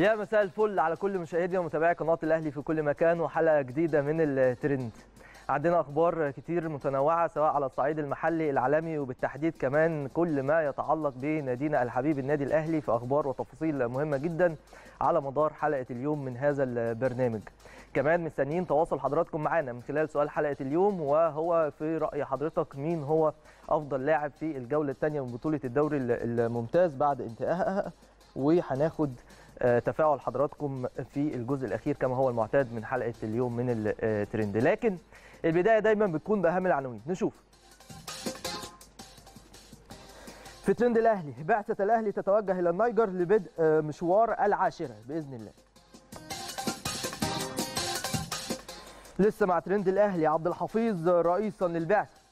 يا مساء الفل على كل مشاهدي ومتابعي قناه الاهلي في كل مكان وحلقه جديده من الترند عندنا اخبار كتير متنوعه سواء على الصعيد المحلي العالمي وبالتحديد كمان كل ما يتعلق بنادينا الحبيب النادي الاهلي في اخبار وتفاصيل مهمه جدا على مدار حلقه اليوم من هذا البرنامج كمان مستنيين تواصل حضراتكم معانا من خلال سؤال حلقه اليوم وهو في راي حضرتك مين هو افضل لاعب في الجوله الثانيه من بطوله الدوري الممتاز بعد انتهائها وهناخد تفاعل حضراتكم في الجزء الاخير كما هو المعتاد من حلقه اليوم من الترند لكن البدايه دايما بتكون باهم العناوين نشوف في ترند الاهلي بعثه الاهلي تتوجه الى النيجر لبدء مشوار العاشره باذن الله لسه مع ترند الاهلي عبد الحفيظ رئيسا للبعثه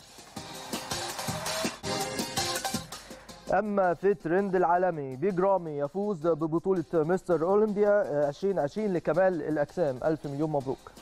اما في الترند العالمي بيج رامي يفوز ببطوله مستر اولمبيا 2020 لكمال الاجسام الف مليون مبروك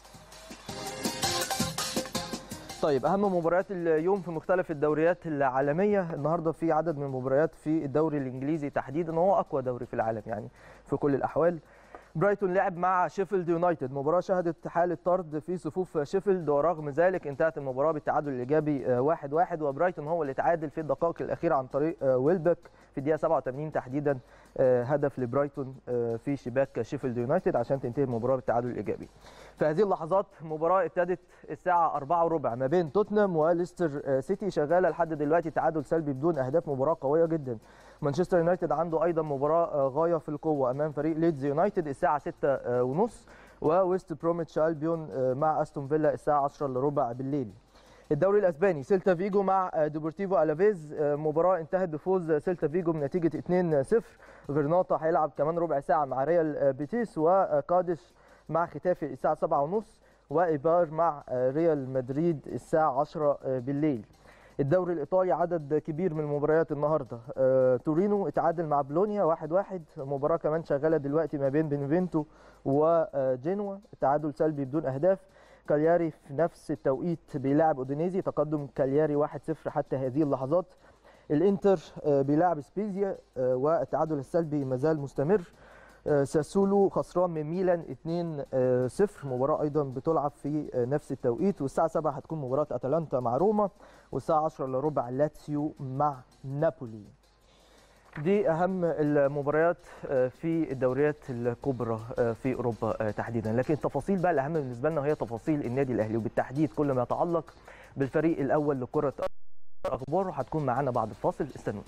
طيب اهم مباريات اليوم في مختلف الدوريات العالميه النهارده في عدد من المباريات في الدوري الانجليزي تحديدا وهو اقوى دوري في العالم يعني في كل الاحوال برايتون لعب مع شيفيلد يونايتد مباراه شهدت حاله طرد في صفوف شيفيلد ورغم ذلك انتهت المباراه بالتعادل الايجابي 1-1 واحد واحد وبرايتون هو اللي تعادل في الدقائق الاخيره عن طريق ويلبك في الدقيقه 87 تحديدا هدف لبرايتون في شباك شيفيلد يونايتد عشان تنتهي المباراه بالتعادل الايجابي في هذه اللحظات مباراه ابتدت الساعه 4 وربع ما بين توتنهام وليستر سيتي شغاله لحد دلوقتي تعادل سلبي بدون اهداف مباراه قويه جدا مانشستر يونايتد عنده ايضا مباراه غايه في القوه امام فريق ليدز يونايتد الساعه 6 ونص وويست بروميتش البيون مع استون فيلا الساعه 10 الا ربع بالليل الدوري الاسباني سيلتا فيجو مع ديبورتيفو الافيز مباراه انتهت بفوز سيلتا فيجو بنتيجه 2-0 غرناطه هيلعب كمان ربع ساعه مع ريال بيتيس وقادش مع ختافي الساعه 7:30 وايبار مع ريال مدريد الساعه 10 بالليل الدوري الايطالي عدد كبير من المباريات النهارده آه، تورينو اتعادل مع بلونيا 1-1 واحد واحد. مباراه كمان شغاله دلوقتي ما بين بنفينتو وجينوا تعادل سلبي بدون اهداف كالياري في نفس التوقيت بيلاعب اودينيزي تقدم كالياري 1-0 حتى هذه اللحظات الانتر آه، بيلاعب سبيزيا آه، والتعادل السلبي مازال مستمر ساسولو خسران من ميلان 2-0 مباراه ايضا بتلعب في نفس التوقيت والساعه 7 هتكون مباراه اتلانتا مع روما والساعه 10 الا ربع لاتسيو مع نابولي دي اهم المباريات في الدوريات الكبرى في اوروبا تحديدا لكن التفاصيل بقى الاهم بالنسبه لنا هي تفاصيل النادي الاهلي وبالتحديد كل ما يتعلق بالفريق الاول لكره اخباره هتكون معانا بعد الفاصل استنونا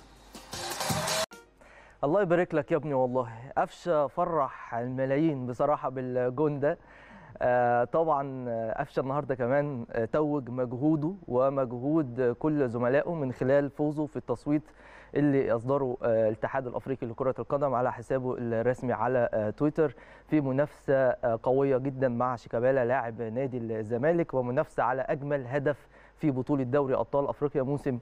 الله يبارك لك يا ابني والله قفشه فرح الملايين بصراحه بالجون ده آه طبعا قفشه النهارده كمان توج مجهوده ومجهود كل زملائه من خلال فوزه في التصويت اللي اصدره آه الاتحاد الافريقي لكره القدم على حسابه الرسمي على آه تويتر في منافسه قويه جدا مع شيكابالا لاعب نادي الزمالك ومنافسه على اجمل هدف في بطوله دوري ابطال افريقيا موسم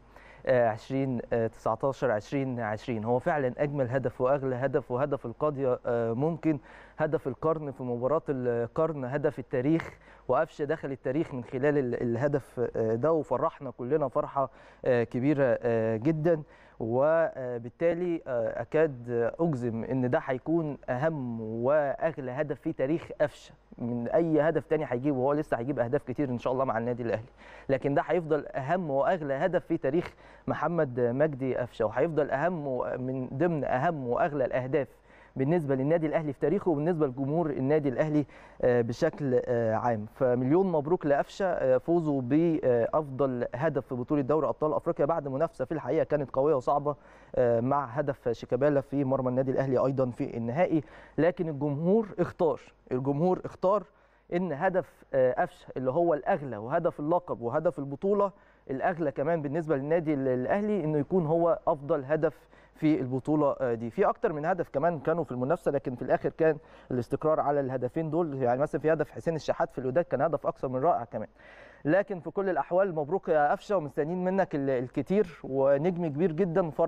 2019 2020 هو فعلا اجمل هدف واغلى هدف وهدف القاضيه ممكن هدف القرن في مباراه القرن هدف التاريخ وقفشه دخل التاريخ من خلال الهدف ده وفرحنا كلنا فرحه كبيره جدا وبالتالي اكاد اجزم ان ده هيكون اهم واغلى هدف في تاريخ قفشه من اي هدف تاني هيجيبه وهو لسه هيجيب اهداف كتير ان شاء الله مع النادي الاهلي لكن ده هيفضل اهم واغلى هدف في تاريخ محمد مجدي قفشه وهيفضل اهم من ضمن اهم واغلى الاهداف بالنسبه للنادي الاهلي في تاريخه وبالنسبه لجمهور النادي الاهلي بشكل عام فمليون مبروك لقفشه فوزه بافضل هدف في بطوله دوري ابطال افريقيا بعد منافسه في الحقيقه كانت قويه وصعبه مع هدف شيكابالا في مرمى النادي الاهلي ايضا في النهائي لكن الجمهور اختار الجمهور اختار ان هدف قفشه اللي هو الاغلى وهدف اللقب وهدف البطوله الاغلى كمان بالنسبه للنادي الاهلي انه يكون هو افضل هدف في البطوله دي في اكتر من هدف كمان كانوا في المنافسه لكن في الاخر كان الاستقرار على الهدفين دول يعني مثلا في هدف حسين الشحات في الوداد كان هدف اكثر من رائع كمان لكن في كل الاحوال مبروك يا قفشه ومستنيين منك الكتير ونجم كبير جدا فرح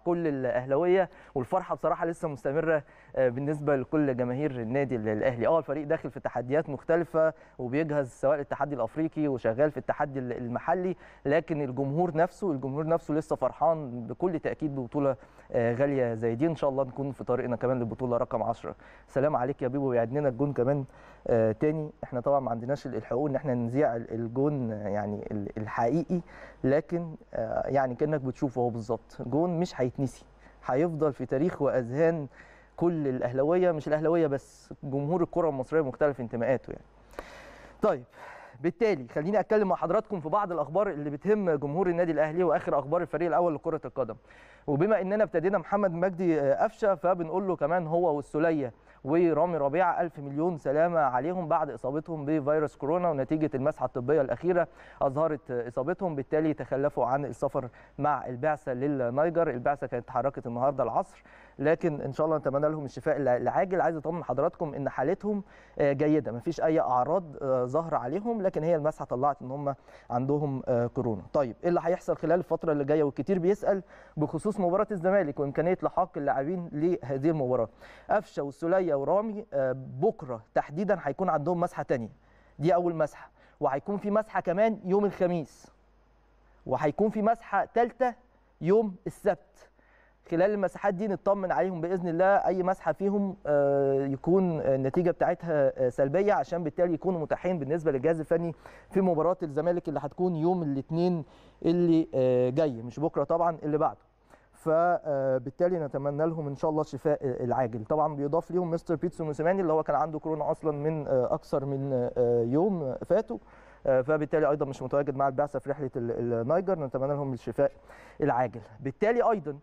كل الاهلاويه والفرحه بصراحه لسه مستمره آه، بالنسبه لكل جماهير النادي الاهلي اه الفريق داخل في تحديات مختلفه وبيجهز سواء التحدي الافريقي وشغال في التحدي المحلي لكن الجمهور نفسه الجمهور نفسه لسه فرحان بكل تاكيد ببطوله آه، غاليه زي دي ان شاء الله نكون في طريقنا كمان للبطوله رقم 10 سلام عليك يا بيبو ويعدنا الجون كمان آه، تاني احنا طبعا ما عندناش الحقوق ان احنا نذيع الجون آه، يعني ال- الحقيقي لكن آه، يعني كانك بتشوفه هو بالظبط جون مش هيتنسي هيفضل في تاريخ واذهان كل الاهلاويه مش الاهلاويه بس جمهور الكره المصريه مختلف انتماءاته يعني طيب بالتالي خليني اتكلم مع حضراتكم في بعض الاخبار اللي بتهم جمهور النادي الاهلي واخر اخبار الفريق الاول لكره القدم وبما اننا ابتدينا محمد مجدي آه، قفشه فبنقول له كمان هو والسوليه ورامي ربيعه الف مليون سلامه عليهم بعد اصابتهم بفيروس كورونا ونتيجه المسحه الطبيه الاخيره اظهرت آه، اصابتهم بالتالي تخلفوا عن السفر مع البعثه للنيجر البعثه كانت اتحركت النهارده العصر لكن ان شاء الله نتمنى لهم الشفاء الع- العاجل عايز اطمن حضراتكم ان حالتهم آه، جيده مفيش اي اعراض آه، ظاهره عليهم لكن هي المسحه طلعت ان هم عندهم آه، كورونا طيب ايه اللي هيحصل خلال الفتره اللي جايه والكتير بيسال بخصوص مباراه الزمالك وامكانيه لحاق اللاعبين لهذه المباراه قفشه والسوليه ورامي آه، بكره تحديدا هيكون عندهم مسحه تانية دي اول مسحه وهيكون في مسحه كمان يوم الخميس وهيكون في مسحه ثالثه يوم السبت خلال المساحات دي نطمن عليهم باذن الله اي مسحه فيهم آه، يكون النتيجه بتاعتها آه، سلبيه عشان بالتالي يكونوا متاحين بالنسبه للجهاز الفني في مباراه الزمالك اللي هتكون يوم الاثنين اللي آه، جاي مش بكره طبعا اللي بعده فبالتالي نتمنى لهم ان شاء الله الشفاء العاجل طبعا بيضاف ليهم مستر بيتسو موسيماني اللي هو كان عنده كورونا اصلا من آه، اكثر من آه، يوم فاتوا آه، فبالتالي ايضا مش متواجد مع البعثه في رحله ال- النيجر نتمنى لهم الشفاء العاجل بالتالي ايضا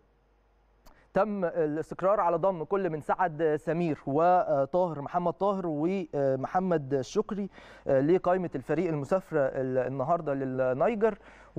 تم الاستقرار على ضم كل من سعد سمير وطاهر محمد طاهر ومحمد شكري لقائمه الفريق المسافره النهارده للنيجر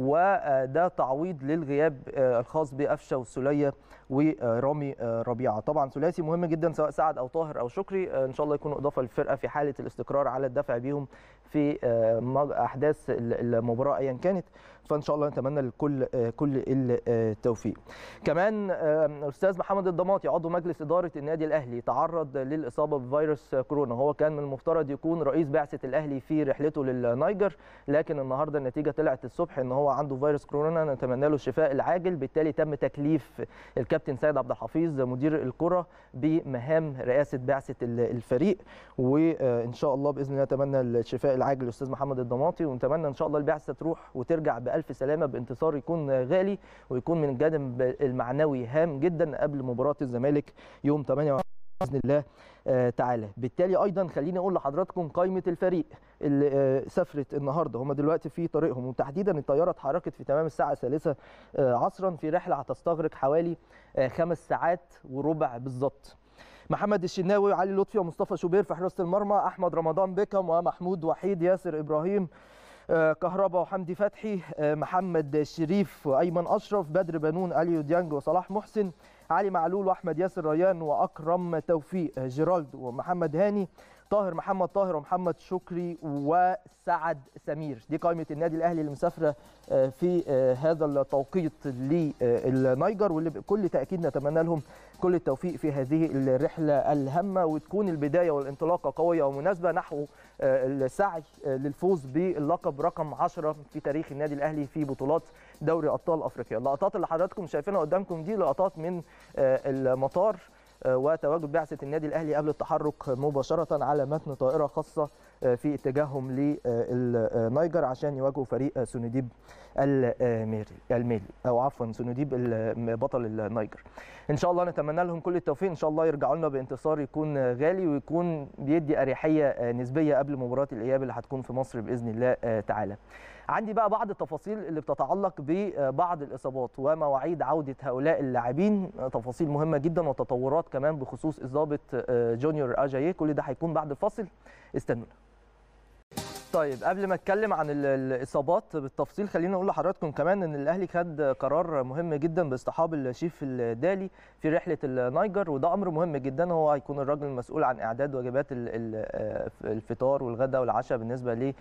وده تعويض للغياب الخاص بقفشه والسوليه ورامي ربيعه طبعا ثلاثي مهم جدا سواء سعد او طاهر او شكري ان شاء الله يكونوا اضافه للفرقه في حاله الاستقرار على الدفع بيهم في احداث المباراه ايا كانت فان شاء الله نتمنى للكل كل التوفيق كمان الاستاذ محمد الضماطي عضو مجلس اداره النادي الاهلي تعرض للاصابه بفيروس كورونا هو كان من المفترض يكون رئيس بعثه الاهلي في رحلته للنيجر لكن النهارده النتيجه طلعت الصبح ان هو عنده فيروس كورونا نتمنى له الشفاء العاجل بالتالي تم تكليف الكابتن سيد عبد الحفيظ مدير الكره بمهام رئاسه بعثه الفريق وان شاء الله باذن الله نتمنى الشفاء العاجل للاستاذ محمد الضماطي ونتمنى ان شاء الله البعثه تروح وترجع بالف سلامه بانتصار يكون غالي ويكون من الجانب المعنوي هام جدا قبل مباراه الزمالك يوم 8 باذن الله آه تعالى بالتالي ايضا خليني اقول لحضراتكم قائمه الفريق اللي آه سافرت النهارده هم دلوقتي في طريقهم وتحديدا الطياره اتحركت في تمام الساعه الثالثه آه عصرا في رحله هتستغرق حوالي خمس ساعات وربع بالظبط محمد الشناوي وعلي لطفي ومصطفى شوبير في حراسه المرمى احمد رمضان بيكم ومحمود وحيد ياسر ابراهيم كهربا وحمدي فتحي محمد شريف وايمن اشرف بدر بنون اليو ديانج وصلاح محسن علي معلول واحمد ياسر ريان واكرم توفيق جيرالد ومحمد هاني طاهر محمد طاهر ومحمد شكري وسعد سمير دي قائمه النادي الاهلي اللي مسافره في هذا التوقيت للنيجر واللي بكل تاكيد نتمنى لهم كل التوفيق في هذه الرحله الهامه وتكون البدايه والانطلاقه قويه ومناسبه نحو السعي للفوز باللقب رقم 10 في تاريخ النادي الاهلي في بطولات دوري ابطال افريقيا اللقطات اللي حضراتكم شايفينها قدامكم دي لقطات من المطار وتواجد بعثه النادي الاهلي قبل التحرك مباشره على متن طائره خاصه في اتجاههم للنيجر عشان يواجهوا فريق سونيديب الميري الميلي او عفوا سونيديب بطل النيجر ان شاء الله نتمنى لهم كل التوفيق ان شاء الله يرجعوا لنا بانتصار يكون غالي ويكون بيدي اريحيه نسبيه قبل مباراه الاياب اللي هتكون في مصر باذن الله تعالى عندي بقى بعض التفاصيل اللي بتتعلق ببعض الاصابات ومواعيد عوده هؤلاء اللاعبين تفاصيل مهمه جدا وتطورات كمان بخصوص اصابه جونيور اجاييه كل ده هيكون بعد الفاصل استنونا طيب قبل ما اتكلم عن ال- الاصابات بالتفصيل خلينا اقول لحضراتكم كمان ان الاهلي خد قرار مهم جدا باصطحاب الشيف الدالي في رحله النيجر وده امر مهم جدا هو هيكون الراجل المسؤول عن اعداد وجبات ال- ال- الفطار والغداء والعشاء بالنسبه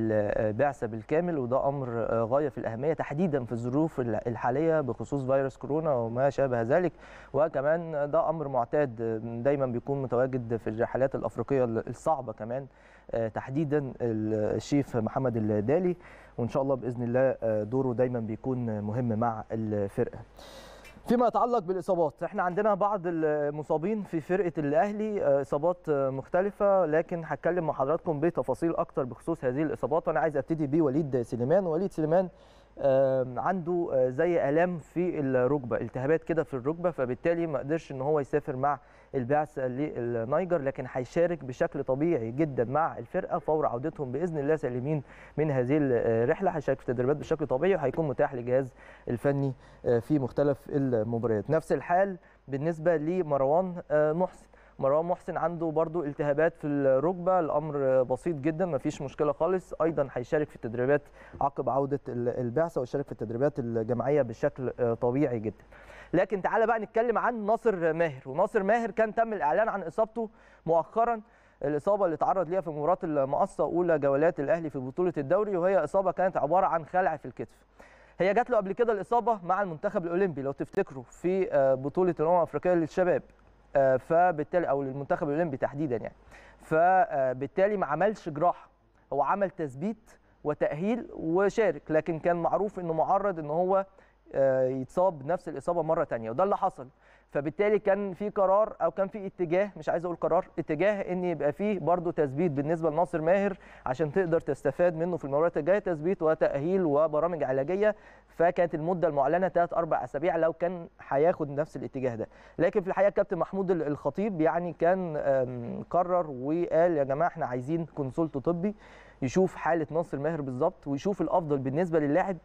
للبعثه بالكامل وده امر غايه في الاهميه تحديدا في الظروف الحاليه بخصوص فيروس كورونا وما شابه ذلك وكمان ده امر معتاد دايما بيكون متواجد في الرحلات الافريقيه الصعبه كمان آه، تحديدا الشيف محمد الدالي وان شاء الله باذن الله آه، دوره دايما بيكون مهم مع الفرقه فيما يتعلق بالاصابات احنا عندنا بعض المصابين في فرقه الاهلي آه، اصابات آه، مختلفه لكن هتكلم مع حضراتكم بتفاصيل اكتر بخصوص هذه الاصابات وانا عايز ابتدي بوليد سليمان وليد سليمان آم، عنده آه، زي الام في الركبه التهابات كده في الركبه فبالتالي ما قدرش ان هو يسافر مع البعثه للنيجر لكن هيشارك بشكل طبيعي جدا مع الفرقه فور عودتهم باذن الله سالمين من هذه الرحله هيشارك في التدريبات بشكل طبيعي وهيكون متاح للجهاز الفني آه، في مختلف المباريات نفس الحال بالنسبه لمروان آه، محسن مروان محسن عنده برضو التهابات في الركبه الامر بسيط جدا مفيش مشكله خالص ايضا هيشارك في التدريبات عقب عوده ال- البعثه ويشارك في التدريبات الجماعيه بشكل آه، طبيعي جدا لكن تعالى بقى نتكلم عن ناصر ماهر وناصر ماهر كان تم الاعلان عن اصابته مؤخرا الاصابه اللي تعرض ليها في مباراه المقصه اولى جولات الاهلي في بطوله الدوري وهي اصابه كانت عباره عن خلع في الكتف هي جات له قبل كده الاصابه مع المنتخب الاولمبي لو تفتكروا في آه، بطوله الامم الافريقيه للشباب آه، فبالتالي او للمنتخب الاولمبي تحديدا يعني فبالتالي ما عملش جراحه هو عمل تثبيت وتاهيل وشارك لكن كان معروف انه معرض ان هو آه، يتصاب بنفس الاصابه مره تانية وده اللي حصل فبالتالي كان في قرار او كان في اتجاه مش عايز اقول قرار اتجاه ان يبقى فيه برضه تثبيت بالنسبه لناصر ماهر عشان تقدر تستفاد منه في المباريات الجايه تثبيت وتاهيل وبرامج علاجيه فكانت المده المعلنه ثلاث اربع اسابيع لو كان هياخد نفس الاتجاه ده لكن في الحقيقه كابتن محمود ال- الخطيب يعني كان آم، قرر وقال يا جماعه احنا عايزين كونسولت طبي يشوف حاله ناصر ماهر بالظبط ويشوف الافضل بالنسبه للاعب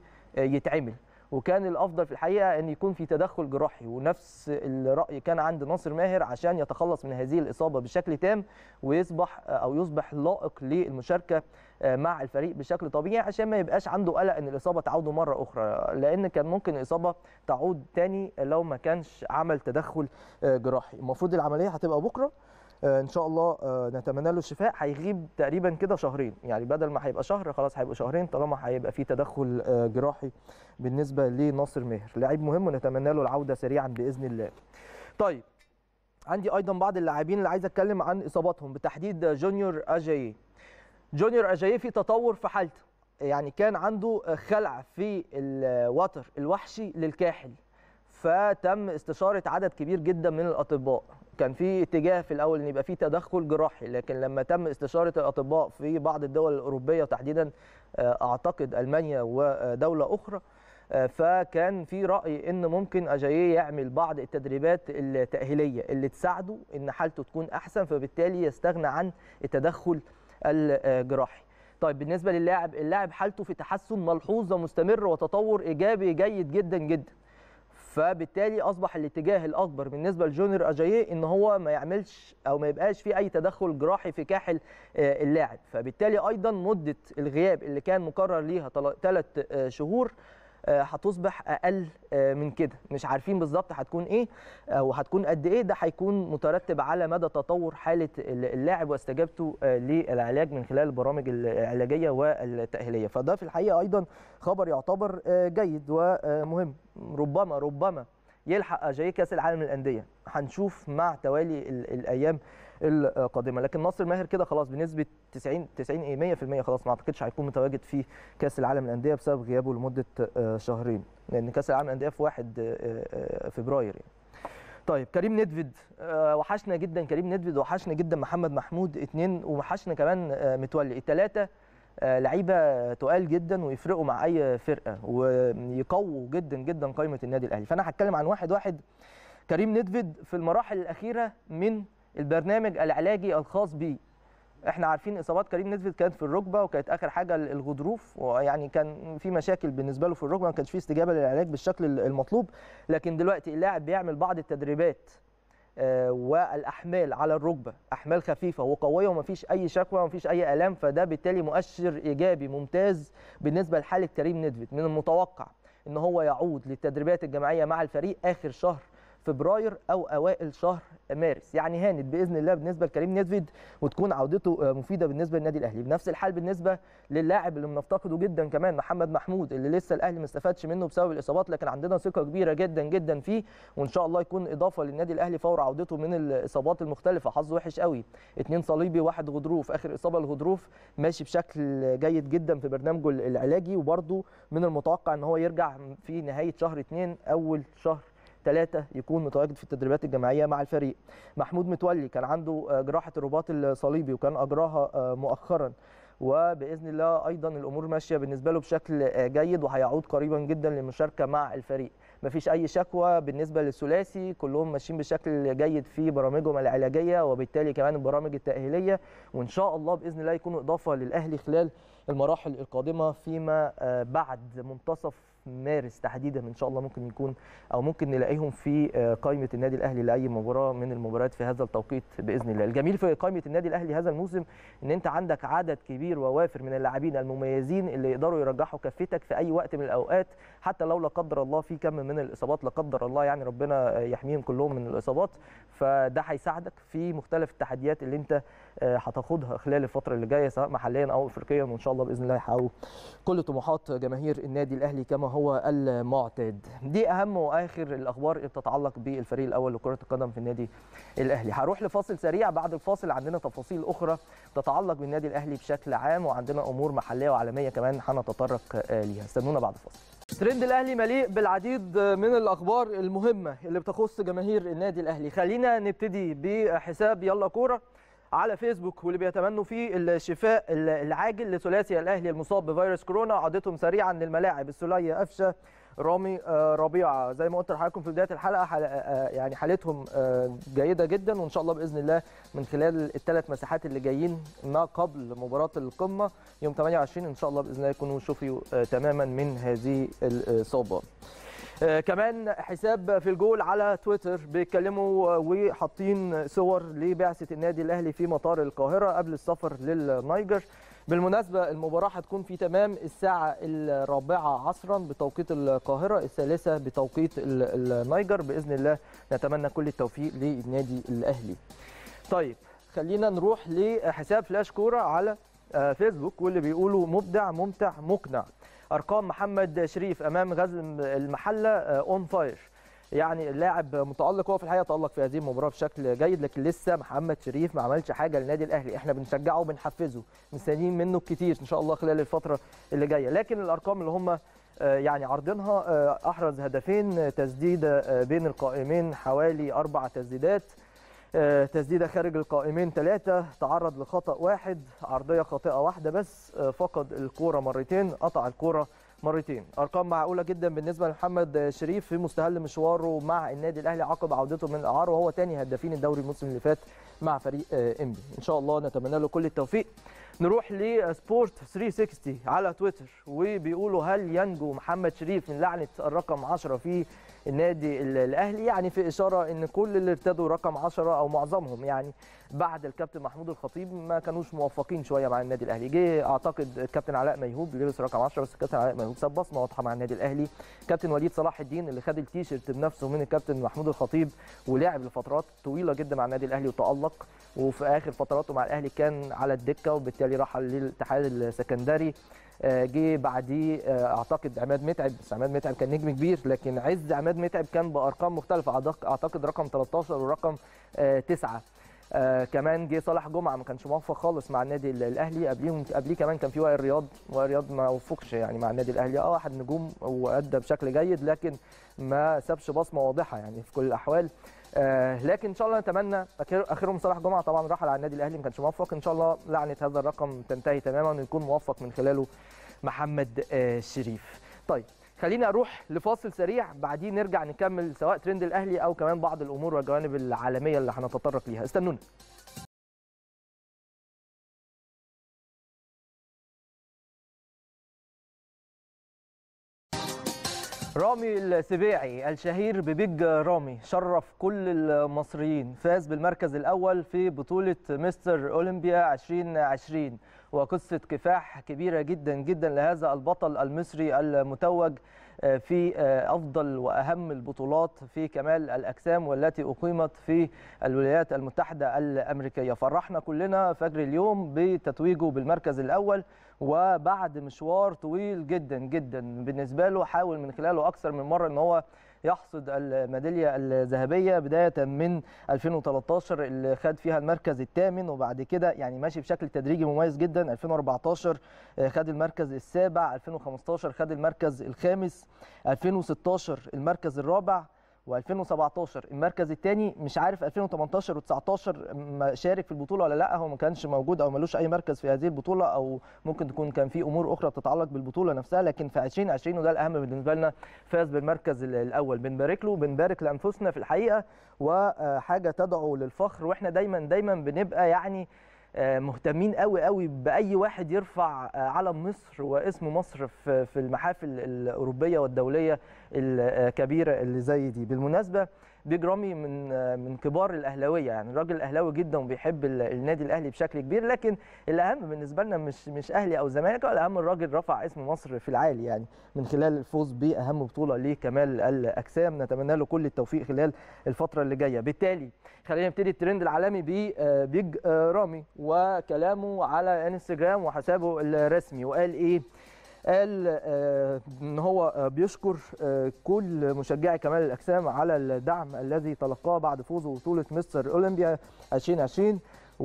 ويتعمل وكان الافضل في الحقيقه ان يكون في تدخل جراحي ونفس الراي كان عند ناصر ماهر عشان يتخلص من هذه الاصابه بشكل تام ويصبح او يصبح لائق للمشاركه مع الفريق بشكل طبيعي عشان ما يبقاش عنده قلق ان الاصابه تعود مره اخرى لان كان ممكن الاصابه تعود تاني لو ما كانش عمل تدخل جراحي المفروض العمليه هتبقى بكره آه، ان شاء الله آه، نتمنى له الشفاء هيغيب تقريبا كده شهرين يعني بدل ما هيبقى شهر خلاص هيبقى شهرين طالما هيبقى في تدخل آه، جراحي بالنسبه لناصر ماهر لاعب مهم ونتمنى له العوده سريعا باذن الله طيب عندي ايضا بعض اللاعبين اللي عايز اتكلم عن اصاباتهم بتحديد جونيور اجاييه جونيور اجاييه في تطور في حالته يعني كان عنده خلع في الوتر الوحشي للكاحل فتم استشاره عدد كبير جدا من الاطباء كان في اتجاه في الاول ان يبقى في تدخل جراحي لكن لما تم استشاره الاطباء في بعض الدول الاوروبيه وتحديدا آه، اعتقد المانيا ودوله اخرى آه، فكان في راي ان ممكن اجاييه يعمل بعض التدريبات التاهيليه اللي تساعده ان حالته تكون احسن فبالتالي يستغنى عن التدخل الجراحي طيب بالنسبه للاعب اللاعب حالته في تحسن ملحوظ ومستمر وتطور ايجابي جيد جدا جدا فبالتالي اصبح الاتجاه الاكبر بالنسبه لجونيور اجاييه ان هو ما يعملش او ما يبقاش في اي تدخل جراحي في كاحل آه، اللاعب فبالتالي ايضا مده الغياب اللي كان مقرر ليها ثلاث شهور آه، هتصبح اقل آه، من كده مش عارفين بالظبط هتكون ايه او هتكون قد ايه ده هيكون مترتب على مدى تطور حاله اللاعب واستجابته آه، للعلاج من خلال البرامج العلاجيه والتاهيليه فده في الحقيقه ايضا خبر يعتبر آه، جيد ومهم ربما ربما يلحق اجاي كاس العالم للانديه هنشوف مع توالي ال- الايام القادمه لكن ناصر ماهر كده خلاص بنسبه 90 90 ايه 100% خلاص ما اعتقدش هيكون متواجد في كاس العالم للانديه بسبب غيابه لمده آه، شهرين لان كاس العالم للانديه في 1 آه، آه، فبراير يعني. طيب كريم ندفد آه، وحشنا جدا كريم ندفد وحشنا جدا محمد محمود اتنين وحشنا كمان آه، متولي الثلاثه آه، لعيبه تقال جدا ويفرقوا مع اي فرقه ويقووا جدا جدا قائمه النادي الاهلي فانا هتكلم عن واحد واحد كريم ندفد في المراحل الاخيره من البرنامج العلاجي الخاص بيه احنا عارفين اصابات كريم نزفت كانت في الركبه وكانت اخر حاجه الغضروف ويعني كان في مشاكل بالنسبه له في الركبه ما كانش في استجابه للعلاج بالشكل المطلوب لكن دلوقتي اللاعب بيعمل بعض التدريبات آه، والاحمال على الركبه احمال خفيفه وقويه ومفيش اي شكوى ومفيش اي الام فده بالتالي مؤشر ايجابي ممتاز بالنسبه لحاله كريم ندفد من المتوقع ان هو يعود للتدريبات الجماعيه مع الفريق اخر شهر فبراير او اوائل شهر مارس يعني هانت باذن الله بالنسبه لكريم ندفيد وتكون عودته آه، مفيده بالنسبه للنادي الاهلي بنفس الحال بالنسبه للاعب اللي بنفتقده جدا كمان محمد محمود اللي لسه الاهلي ما استفادش منه بسبب الاصابات لكن عندنا ثقه كبيره جدا جدا فيه وان شاء الله يكون اضافه للنادي الاهلي فور عودته من الاصابات المختلفه حظه وحش قوي اتنين صليبي واحد غضروف اخر اصابه الغضروف ماشي بشكل جيد جدا في برنامجه العلاجي وبرده من المتوقع ان هو يرجع في نهايه شهر اثنين اول شهر ثلاثة يكون متواجد في التدريبات الجماعية مع الفريق محمود متولي كان عنده آه، جراحة الرباط الصليبي وكان أجراها آه، مؤخرا وباذن الله ايضا الامور ماشيه بالنسبه له بشكل آه، جيد وهيعود قريبا جدا للمشاركه مع الفريق مفيش اي شكوى بالنسبه للثلاثي كلهم ماشيين بشكل جيد في برامجهم العلاجيه وبالتالي كمان البرامج التاهيليه وان شاء الله باذن الله يكونوا اضافه للاهلي خلال المراحل القادمه فيما آه، بعد منتصف مارس تحديدا ان شاء الله ممكن يكون او ممكن نلاقيهم في آه، قائمه النادي الاهلي لاي مباراه من المباريات في هذا التوقيت باذن الله الجميل في قائمه النادي الاهلي هذا الموسم ان انت عندك عدد كبير ووافر من اللاعبين المميزين اللي يقدروا يرجحوا كفتك في اي وقت من الاوقات حتى لو لا قدر الله في كم من الاصابات لا قدر الله يعني ربنا يحميهم كلهم من الاصابات فده هيساعدك في مختلف التحديات اللي انت آه، هتاخدها خلال الفتره اللي جايه سواء محليا او افريقيا وان شاء الله باذن الله يحققوا كل طموحات جماهير النادي الاهلي كما هو المعتاد دي اهم واخر الاخبار اللي بتتعلق بالفريق الاول لكره القدم في النادي الاهلي هروح لفاصل سريع بعد الفاصل عندنا تفاصيل اخرى تتعلق بالنادي الاهلي بشكل عام وعندنا امور محليه وعالميه كمان هنتطرق آه، ليها استنونا بعد الفاصل ترند الاهلي مليء بالعديد من الاخبار المهمه اللي بتخص جماهير النادي الاهلي خلينا نبتدي بحساب يلا كوره على فيسبوك واللي بيتمنوا فيه الشفاء العاجل لثلاثي الاهلي المصاب بفيروس كورونا عودتهم سريعا للملاعب السوليه قفشه رامي آه، ربيعه زي ما قلت لحضراتكم في بدايه الحلقه حل... آه، يعني حالتهم آه، جيده جدا وان شاء الله باذن الله من خلال الثلاث مساحات اللي جايين ما قبل مباراه القمه يوم 28 ان شاء الله باذن الله يكونوا شفيوا آه، تماما من هذه الاصابه آه، كمان حساب في الجول على تويتر بيتكلموا وحاطين صور لبعثه النادي الاهلي في مطار القاهره قبل السفر للنيجر بالمناسبه المباراه هتكون في تمام الساعه الرابعه عصرا بتوقيت القاهره الثالثه بتوقيت ال- النيجر باذن الله نتمنى كل التوفيق للنادي الاهلي طيب خلينا نروح لحساب فلاش كوره على آه، فيسبوك واللي بيقولوا مبدع ممتع مقنع ارقام محمد شريف امام غزل المحله اون فاير يعني اللاعب متالق هو في الحقيقه تالق في هذه المباراه بشكل جيد لكن لسه محمد شريف ما عملش حاجه للنادي الاهلي احنا بنشجعه وبنحفزه مستنيين منه كتير ان شاء الله خلال الفتره اللي جايه لكن الارقام اللي هم آه، يعني عارضينها آه، احرز هدفين تسديده آه، بين القائمين حوالي اربع تسديدات آه، تسديده خارج القائمين ثلاثه تعرض لخطا واحد عرضيه خاطئه واحده بس آه، فقد الكوره مرتين قطع الكوره مرتين ارقام معقوله جدا بالنسبه لمحمد شريف في مستهل مشواره مع النادي الاهلي عقب عودته من الاعاره وهو ثاني هدافين الدوري الموسم اللي فات مع فريق آه، انبي ان شاء الله نتمنى له كل التوفيق نروح لسبورت 360 على تويتر وبيقولوا هل ينجو محمد شريف من لعنه الرقم 10 في النادي ال- الاهلي يعني في اشاره ان كل اللي ارتدوا رقم 10 او معظمهم يعني بعد الكابتن محمود الخطيب ما كانوش موفقين شويه مع النادي الاهلي جه اعتقد الكابتن علاء ميهوب لبس رقم 10 بس الكابتن علاء ميهوب ساب بصمه واضحه مع النادي الاهلي كابتن وليد صلاح الدين اللي خد التيشيرت بنفسه من الكابتن محمود الخطيب ولعب لفترات طويله جدا مع النادي الاهلي وتالق وفي اخر فتراته مع الاهلي كان على الدكه وبالتالي راح للاتحاد السكندري آه، جه بعديه آه، اعتقد عماد متعب بس عماد متعب كان نجم كبير لكن عز عماد متعب كان بارقام مختلفه أعتق- اعتقد رقم 13 ورقم 9 آه كمان جه صالح جمعه ما كانش موفق خالص مع النادي ال- الاهلي قبليهم قبليه كمان كان في وائل رياض وائل رياض ما وفقش يعني مع النادي الاهلي اه واحد نجوم وادى بشكل جيد لكن ما سابش بصمه واضحه يعني في كل الاحوال آه لكن ان شاء الله نتمنى أخير اخرهم صلاح جمعه طبعا رحل على النادي الاهلي ما كانش موفق ان شاء الله لعنه هذا الرقم تنتهي تماما ويكون موفق من خلاله محمد آه شريف طيب خليني اروح لفاصل سريع بعدين نرجع نكمل سواء ترند الاهلي او كمان بعض الامور والجوانب العالميه اللي هنتطرق ليها استنونا رامي السبيعي الشهير ببيج رامي شرف كل المصريين فاز بالمركز الأول في بطولة مستر أولمبيا 2020 وقصة كفاح كبيرة جدا جدا لهذا البطل المصري المتوج في أفضل وأهم البطولات في كمال الأجسام والتي أقيمت في الولايات المتحدة الأمريكية فرحنا كلنا فجر اليوم بتتويجه بالمركز الأول وبعد مشوار طويل جدا جدا بالنسبة له حاول من خلاله أكثر من مرة أن هو يحصد الميداليه الذهبيه بدايه من 2013 اللي خد فيها المركز الثامن وبعد كده يعني ماشي بشكل تدريجي مميز جدا 2014 خد المركز السابع 2015 خد المركز الخامس 2016 المركز الرابع و2017 المركز الثاني مش عارف 2018 و19 شارك في البطوله ولا لا هو ما كانش موجود او ملوش اي مركز في هذه البطوله او ممكن تكون كان في امور اخرى تتعلق بالبطوله نفسها لكن في 2020 وده الاهم بالنسبه لنا فاز بالمركز الاول بنبارك له بنبارك لانفسنا في الحقيقه وحاجه تدعو للفخر واحنا دايما دايما بنبقى يعني مهتمين قوي قوي باي واحد يرفع علم مصر واسم مصر في في المحافل الاوروبيه والدوليه الكبيره اللي زي دي بالمناسبه بيج رامي من من كبار الاهلاويه يعني راجل اهلاوي جدا وبيحب النادي الاهلي بشكل كبير لكن الاهم بالنسبه لنا مش مش اهلي او زمالك الاهم الراجل رفع اسم مصر في العالي يعني من خلال الفوز باهم بطوله لكمال الاجسام نتمنى له كل التوفيق خلال الفتره اللي جايه بالتالي خلينا نبتدي الترند العالمي ببيج رامي وكلامه على انستجرام وحسابه الرسمي وقال ايه قال ان هو بيشكر كل مشجعي كمال الاجسام على الدعم الذي تلقاه بعد فوزه ببطوله مستر اولمبيا 2020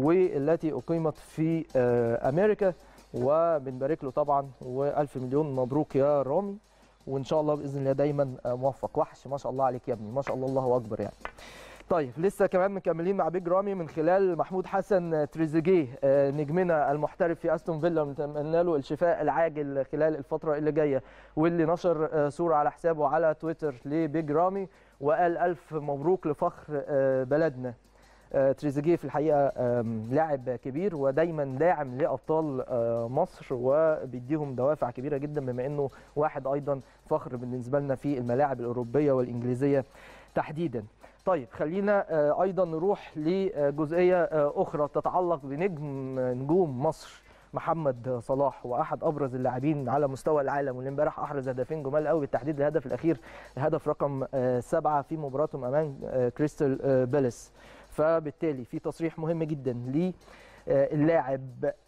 والتي اقيمت في امريكا وبنبارك له طبعا والف مليون مبروك يا رامي وان شاء الله باذن الله دايما موفق وحش ما شاء الله عليك يا ابني ما شاء الله الله اكبر يعني طيب لسه كمان مكملين مع بيج رامي من خلال محمود حسن تريزيجيه نجمنا المحترف في استون فيلا نتمنى له الشفاء العاجل خلال الفتره اللي جايه واللي نشر صوره على حسابه على تويتر لبيج رامي وقال الف مبروك لفخر بلدنا تريزيجيه في الحقيقه لاعب كبير ودايما داعم لابطال مصر وبيديهم دوافع كبيره جدا بما انه واحد ايضا فخر بالنسبه لنا في الملاعب الاوروبيه والانجليزيه تحديدا طيب خلينا ايضا نروح لجزئيه اخرى تتعلق بنجم نجوم مصر محمد صلاح واحد ابرز اللاعبين على مستوى العالم واللي امبارح احرز هدفين جمال قوي بالتحديد الهدف الاخير الهدف رقم سبعه في مباراتهم امام كريستال بالاس فبالتالي في تصريح مهم جدا للاعب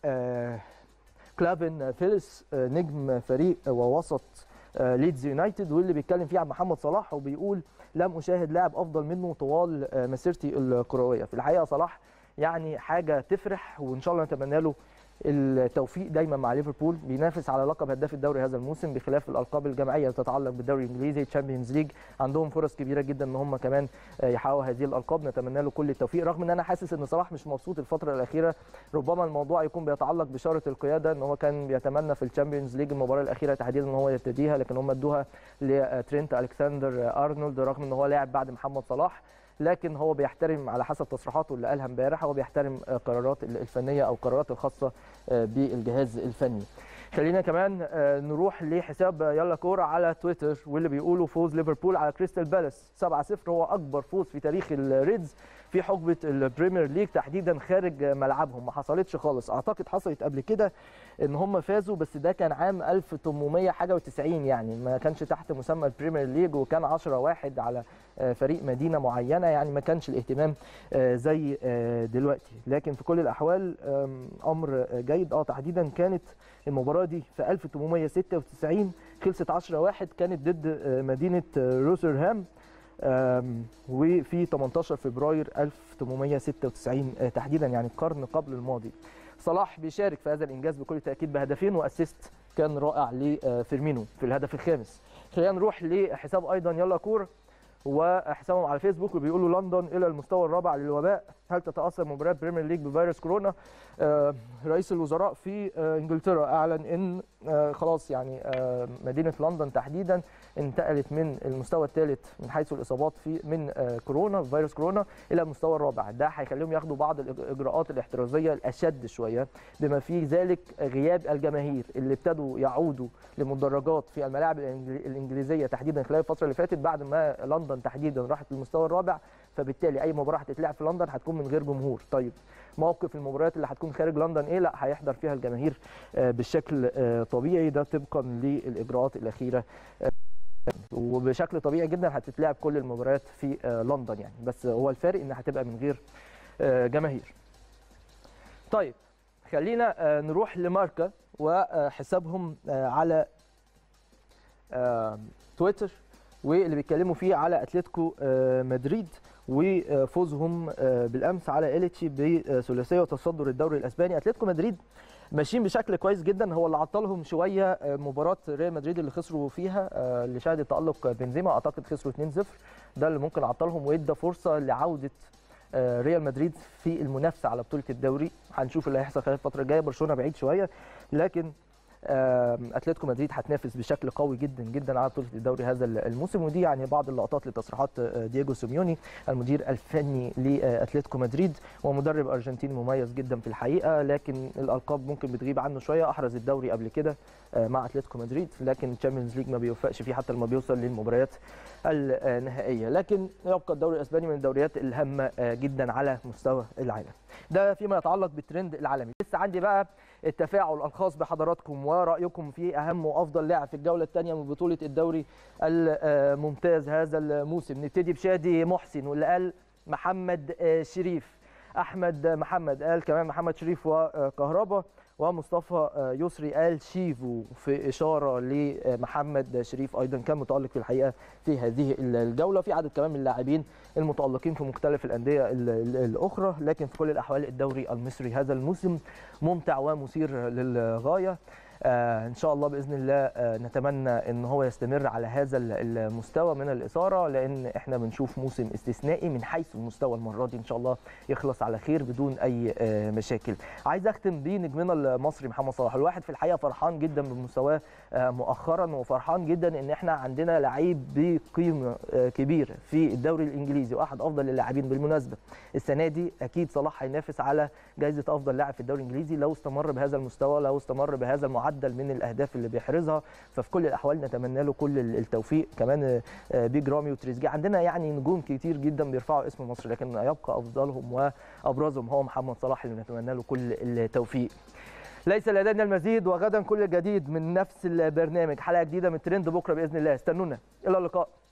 كلافن فيلس نجم فريق ووسط ليدز يونايتد واللي بيتكلم فيه عن محمد صلاح وبيقول لم اشاهد لاعب افضل منه طوال مسيرتي الكرويه في الحقيقه صلاح يعني حاجه تفرح وان شاء الله نتمنى له التوفيق دايما مع ليفربول بينافس على لقب هداف الدوري هذا الموسم بخلاف الالقاب الجماعيه اللي تتعلق بالدوري الانجليزي تشامبيونز ليج عندهم فرص كبيره جدا ان هم كمان يحققوا هذه الالقاب نتمنى له كل التوفيق رغم ان انا حاسس ان صلاح مش مبسوط الفتره الاخيره ربما الموضوع يكون بيتعلق بشاره القياده ان هو كان بيتمنى في الشامبيونز ليج المباراه الاخيره تحديدا ان هو يبتديها لكن هم ادوها لترينت الكسندر ارنولد رغم ان هو لاعب بعد محمد صلاح لكن هو بيحترم على حسب تصريحاته اللي قالها امبارح هو بيحترم قرارات الفنيه او القرارات الخاصه بالجهاز الفني خلينا كمان نروح لحساب يلا كوره على تويتر واللي بيقولوا فوز ليفربول على كريستال بالاس 7-0 هو اكبر فوز في تاريخ الريدز في حقبه البريمير ليج تحديدا خارج ملعبهم ما حصلتش خالص اعتقد حصلت قبل كده ان هم فازوا بس ده كان عام 1800 حاجه و90 يعني ما كانش تحت مسمى البريمير ليج وكان 10 واحد على فريق مدينه معينه يعني ما كانش الاهتمام زي دلوقتي لكن في كل الاحوال امر جيد اه تحديدا كانت المباراه دي في 1896 خلصت 10 واحد كانت ضد مدينه روسرهام وفي 18 فبراير 1896 تحديدا يعني القرن قبل الماضي صلاح بيشارك في هذا الانجاز بكل تاكيد بهدفين واسيست كان رائع لفيرمينو في الهدف الخامس خلينا نروح لحساب ايضا يلا كوره وحسابهم على فيسبوك وبيقولوا لندن الى المستوى الرابع للوباء هل تتاثر مباريات بريمير ليج بفيروس كورونا آه، رئيس الوزراء في آه، انجلترا اعلن ان آه، خلاص يعني آه، مدينه لندن تحديدا انتقلت من المستوى الثالث من حيث الاصابات في من آه، كورونا فيروس كورونا الى المستوى الرابع ده هيخليهم ياخدوا بعض الاجراءات الاحترازيه الاشد شويه بما في ذلك غياب الجماهير اللي ابتدوا يعودوا لمدرجات في الملاعب الإنجلي- الانجليزيه تحديدا خلال الفتره اللي فاتت بعد ما لندن تحديدا راحت للمستوى الرابع فبالتالي اي مباراه هتتلعب في لندن هتكون من غير جمهور طيب موقف المباريات اللي هتكون خارج لندن ايه لا هيحضر فيها الجماهير آه، بشكل آه، طبيعي ده طبقا للاجراءات الاخيره آه، وبشكل طبيعي جدا هتتلعب كل المباريات في آه، لندن يعني بس هو الفارق ان هتبقى من غير آه، جماهير طيب خلينا آه، نروح لماركا وحسابهم آه، على آه، تويتر واللي بيتكلموا فيه على اتلتيكو آه، مدريد وفوزهم آه، بالامس على اليتشي بثلاثيه وتصدر الدوري الاسباني اتلتيكو مدريد ماشيين بشكل كويس جدا هو اللي عطلهم شويه آه، مباراه ريال مدريد اللي خسروا فيها آه، اللي شهدت تالق بنزيما اعتقد خسروا 2-0 ده اللي ممكن عطلهم وادى فرصه لعوده آه، ريال مدريد في المنافسه على بطوله الدوري هنشوف اللي هيحصل خلال الفتره الجايه برشلونه بعيد شويه لكن آم، اتلتيكو مدريد هتنافس بشكل قوي جدا جدا على بطوله الدوري هذا الموسم ودي يعني بعض اللقطات لتصريحات آه، دييجو سيميوني المدير الفني لاتلتيكو مدريد ومدرب ارجنتيني مميز جدا في الحقيقه لكن الالقاب ممكن بتغيب عنه شويه احرز الدوري قبل كده آه، مع اتلتيكو مدريد لكن الشامبيونز ليج ما بيوفقش فيه حتى لما بيوصل للمباريات النهائيه لكن يبقى الدوري الاسباني من الدوريات الهامه آه، جدا على مستوى العالم ده فيما يتعلق بالترند العالمي لسه عندي بقى التفاعل الخاص بحضراتكم ورايكم في اهم وافضل لاعب في الجوله الثانيه من بطوله الدوري الممتاز هذا الموسم نبتدي بشادي محسن واللي قال محمد آه، شريف احمد محمد قال كمان محمد شريف وكهربا ومصطفى آه، يسري قال شيفو في اشاره لمحمد شريف ايضا كان متالق في الحقيقه في هذه الجوله في عدد كمان من اللاعبين المتالقين في مختلف الانديه ال- ال- الاخرى لكن في كل الاحوال الدوري المصري هذا الموسم ممتع ومثير للغايه آه ان شاء الله باذن الله آه نتمنى ان هو يستمر على هذا ال- المستوى من الاثاره لان احنا بنشوف موسم استثنائي من حيث المستوى المره دي ان شاء الله يخلص على خير بدون اي آه مشاكل عايز اختم بنجمنا المصري محمد صلاح الواحد في الحقيقه فرحان جدا بمستواه آه مؤخرا وفرحان جدا ان احنا عندنا لعيب بقيمه آه كبيره في الدوري الانجليزي واحد افضل اللاعبين بالمناسبه السنه دي اكيد صلاح هينافس على جائزه افضل لاعب في الدوري الانجليزي لو استمر بهذا المستوى لو استمر بهذا المعدل من الاهداف اللي بيحرزها ففي كل الاحوال نتمنى له كل التوفيق كمان آه، بيج رامي وتريزيجيه عندنا يعني نجوم كتير جدا بيرفعوا اسم مصر لكن يبقى افضلهم وابرزهم هو محمد صلاح اللي نتمنى له كل التوفيق ليس لدينا المزيد وغدا كل جديد من نفس البرنامج حلقه جديده من ترند بكره باذن الله استنونا الى اللقاء